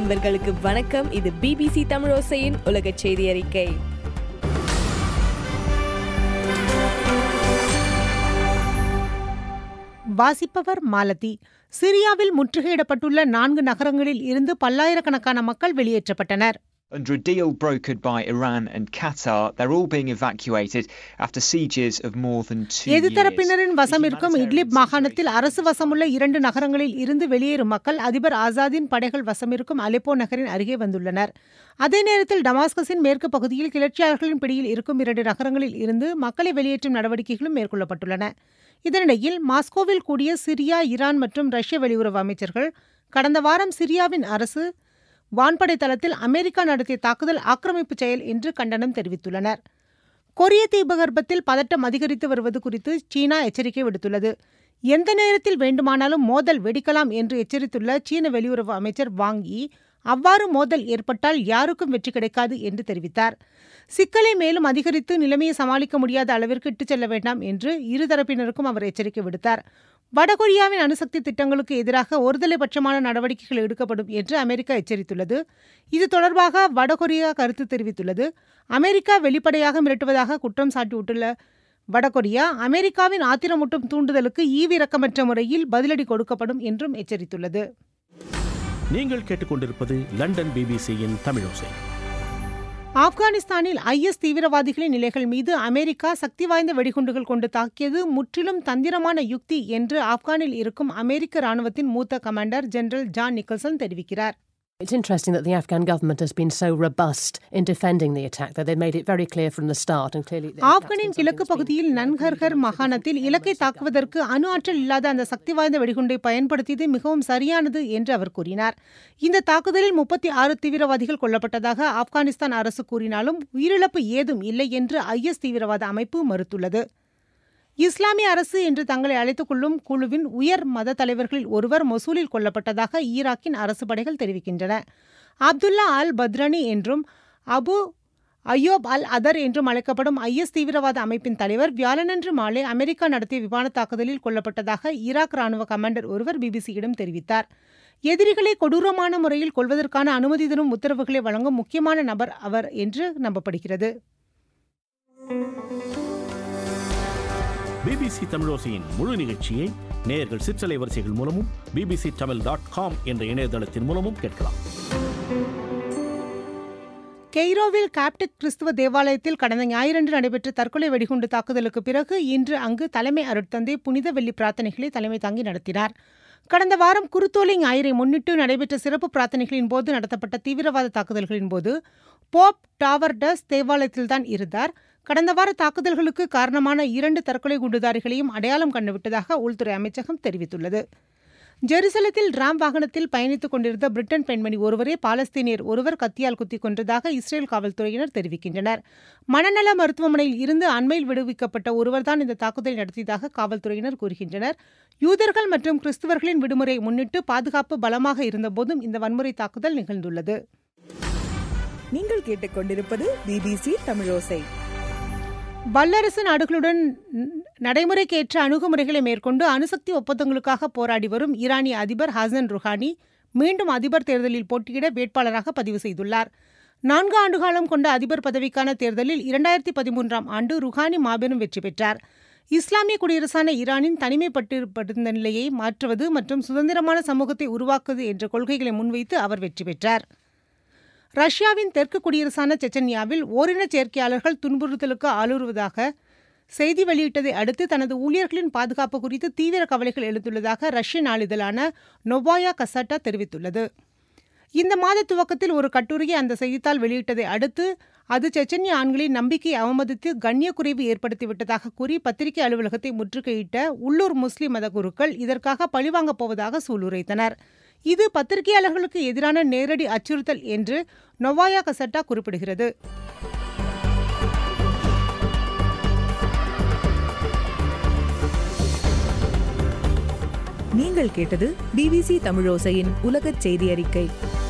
அன்பர்களுக்கு வணக்கம் இது பிபிசி தமிழோசையின் உலக செய்தி அறிக்கை வாசிப்பவர் மாலதி சிரியாவில் முற்றுகையிடப்பட்டுள்ள நான்கு நகரங்களில் இருந்து பல்லாயிரக்கணக்கான மக்கள் வெளியேற்றப்பட்டனர் Under a deal brokered by Iran and Qatar, they're all being evacuated after sieges of more than two எதிர்த்தரப்பினரின் years. வசம் இருக்கும் இட்லிப் மாகாணத்தில் அரசு வசமுள்ள இரண்டு நகரங்களில் இருந்து வெளியேறும் மக்கள் அதிபர் ஆசாதின் படைகள் வசமிருக்கும் அலெப்போ நகரின் அருகே வந்துள்ளனர் அதே நேரத்தில் டமாஸ்கஸின் மேற்கு பகுதியில் கிளர்ச்சியாளர்களின் பிடியில் இருக்கும் இரண்டு நகரங்களில் இருந்து மக்களை வெளியேற்றும் நடவடிக்கைகளும் மேற்கொள்ளப்பட்டுள்ளன இதனிடையில் மாஸ்கோவில் கூடிய சிரியா ஈரான் மற்றும் ரஷ்ய வெளியுறவு அமைச்சர்கள் கடந்த வாரம் சிரியாவின் அரசு வான்படை தளத்தில் அமெரிக்கா நடத்திய தாக்குதல் ஆக்கிரமிப்பு செயல் என்று கண்டனம் தெரிவித்துள்ளனர் கொரிய தீபகற்பத்தில் பதட்டம் அதிகரித்து வருவது குறித்து சீனா எச்சரிக்கை விடுத்துள்ளது எந்த நேரத்தில் வேண்டுமானாலும் மோதல் வெடிக்கலாம் என்று எச்சரித்துள்ள சீன வெளியுறவு அமைச்சர் வாங் யி அவ்வாறு மோதல் ஏற்பட்டால் யாருக்கும் வெற்றி கிடைக்காது என்று தெரிவித்தார் சிக்கலை மேலும் அதிகரித்து நிலைமையை சமாளிக்க முடியாத அளவிற்கு இட்டுச் செல்ல வேண்டாம் என்று இருதரப்பினருக்கும் அவர் எச்சரிக்கை விடுத்தார் வடகொரியாவின் அணுசக்தி திட்டங்களுக்கு எதிராக ஒருதலைபட்சமான நடவடிக்கைகள் எடுக்கப்படும் என்று அமெரிக்கா எச்சரித்துள்ளது இது தொடர்பாக வடகொரியா கருத்து தெரிவித்துள்ளது அமெரிக்கா வெளிப்படையாக மிரட்டுவதாக குற்றம் சாட்டியுள்ள வடகொரியா அமெரிக்காவின் ஆத்திரமூட்டும் தூண்டுதலுக்கு ஈவிரக்கமற்ற முறையில் பதிலடி கொடுக்கப்படும் என்றும் எச்சரித்துள்ளது நீங்கள் கேட்டுக்கொண்டிருப்பது லண்டன் பிபிசியின் தமிழோசை ஆப்கானிஸ்தானில் ஐஎஸ் தீவிரவாதிகளின் நிலைகள் மீது அமெரிக்கா சக்தி வாய்ந்த வெடிகுண்டுகள் கொண்டு தாக்கியது முற்றிலும் தந்திரமான யுக்தி என்று ஆப்கானில் இருக்கும் அமெரிக்க ராணுவத்தின் மூத்த கமாண்டர் ஜெனரல் ஜான் நிக்கல்சன் தெரிவிக்கிறார் It's interesting that the Afghan government has been so robust in defending the attack that they've made it very clear from the start and clearly. ஆப்கானின் கிழக்கு பகுதியில் நன்கர்கர் மாகாணத்தில் இலக்கை தாக்குவதற்கு அணு ஆற்றல் இல்லாத அந்த சக்தி வாய்ந்த வெடிகுண்டை பயன்படுத்தியது மிகவும் சரியானது என்று அவர் கூறினார் இந்த தாக்குதலில் முப்பத்தி ஆறு தீவிரவாதிகள் கொல்லப்பட்டதாக ஆப்கானிஸ்தான் அரசு கூறினாலும் உயிரிழப்பு ஏதும் இல்லை என்று ஐஎஸ் தீவிரவாத அமைப்பு மறுத்துள்ளது இஸ்லாமிய அரசு என்று தங்களை அழைத்துக் கொள்ளும் குழுவின் உயர் மத தலைவர்களில் ஒருவர் மொசூலில் கொல்லப்பட்டதாக ஈராக்கின் அரசு படைகள் தெரிவிக்கின்றன அப்துல்லா அல் பத்ரனி என்றும் அபு அயோப் அல் அதர் என்றும் அழைக்கப்படும் ஐஎஸ் தீவிரவாத அமைப்பின் தலைவர் வியாழனன்று மாலை அமெரிக்கா நடத்திய விமான தாக்குதலில் கொல்லப்பட்டதாக ஈராக் ராணுவ கமாண்டர் ஒருவர் பிபிசியிடம் தெரிவித்தார் எதிரிகளை கொடூரமான முறையில் கொள்வதற்கான அனுமதி தரும் உத்தரவுகளை வழங்கும் முக்கியமான நபர் அவர் என்று நம்பப்படுகிறது பிபிசி தமிழோசையின் முழு நிகழ்ச்சியை நேயர்கள் சிற்றலை வரிசைகள் மூலமும் பிபிசி தமிழ் டாட் காம் என்ற இணையதளத்தின் மூலமும் கேட்கலாம் கெய்ரோவில் காப்டிக் கிறிஸ்துவ தேவாலயத்தில் கடந்த ஞாயிறன்று நடைபெற்ற தற்கொலை வெடிகுண்டு தாக்குதலுக்கு பிறகு இன்று அங்கு தலைமை அருட்தந்தை புனித வெள்ளி பிரார்த்தனைகளை தலைமை தாங்கி நடத்தினார் கடந்த வாரம் குருத்தோலை ஞாயிறை முன்னிட்டு நடைபெற்ற சிறப்பு பிரார்த்தனைகளின் போது நடத்தப்பட்ட தீவிரவாத தாக்குதல்களின் போது போப் டாவர்டஸ் தேவாலயத்தில்தான் இருந்தார் கடந்த வார தாக்குதல்களுக்கு காரணமான இரண்டு தற்கொலை குண்டுதாரிகளையும் அடையாளம் கண்டுவிட்டதாக உள்துறை அமைச்சகம் தெரிவித்துள்ளது ஜெருசலத்தில் ராம் வாகனத்தில் பயணித்துக் கொண்டிருந்த பிரிட்டன் பெண்மணி ஒருவரே பாலஸ்தீனியர் ஒருவர் கத்தியால் குத்திக் கொன்றதாக இஸ்ரேல் காவல்துறையினர் தெரிவிக்கின்றனர் மனநல மருத்துவமனையில் இருந்து அண்மையில் விடுவிக்கப்பட்ட ஒருவர்தான் இந்த தாக்குதலை நடத்தியதாக காவல்துறையினர் கூறுகின்றனர் யூதர்கள் மற்றும் கிறிஸ்தவர்களின் விடுமுறை முன்னிட்டு பாதுகாப்பு பலமாக இருந்தபோதும் இந்த வன்முறை தாக்குதல் நிகழ்ந்துள்ளது நீங்கள் கேட்டுக்கொண்டிருப்பது பிபிசி தமிழோசை வல்லரசு நாடுகளுடன் நடைமுறைக்கேற்ற அணுகுமுறைகளை மேற்கொண்டு அணுசக்தி ஒப்பந்தங்களுக்காக போராடி வரும் ஈரானிய அதிபர் ஹசன் ருஹானி மீண்டும் அதிபர் தேர்தலில் போட்டியிட வேட்பாளராக பதிவு செய்துள்ளார் நான்கு ஆண்டுகாலம் கொண்ட அதிபர் பதவிக்கான தேர்தலில் இரண்டாயிரத்தி பதிமூன்றாம் ஆண்டு ருஹானி மாபெரும் வெற்றி பெற்றார் இஸ்லாமிய குடியரசான ஈரானின் தனிமைப்பட்டிருந்த நிலையை மாற்றுவது மற்றும் சுதந்திரமான சமூகத்தை உருவாக்குவது என்ற கொள்கைகளை முன்வைத்து அவர் வெற்றி பெற்றார் ரஷ்யாவின் தெற்கு குடியரசான செச்சன்யாவில் ஓரினச் சேர்க்கையாளர்கள் துன்புறுத்தலுக்கு ஆளுறுவதாக செய்தி வெளியிட்டதை அடுத்து தனது ஊழியர்களின் பாதுகாப்பு குறித்து தீவிர கவலைகள் எழுந்துள்ளதாக ரஷ்ய நாளிதழான நொவாயா கசாட்டா தெரிவித்துள்ளது இந்த மாத துவக்கத்தில் ஒரு கட்டுரையை அந்த செய்தித்தாள் வெளியிட்டதை அடுத்து அது செச்சன்ய ஆண்களின் நம்பிக்கையை அவமதித்து கண்ணிய குறைவு ஏற்படுத்திவிட்டதாக கூறி பத்திரிகை அலுவலகத்தை முற்றுகையிட்ட உள்ளூர் முஸ்லிம் மத குருக்கள் இதற்காக பழிவாங்கப் போவதாக சூளுரைத்தனர் இது பத்திரிகையாளர்களுக்கு எதிரான நேரடி அச்சுறுத்தல் என்று நொவாயா கசட்டா குறிப்பிடுகிறது நீங்கள் கேட்டது பிபிசி தமிழோசையின் உலகச் செய்தி அறிக்கை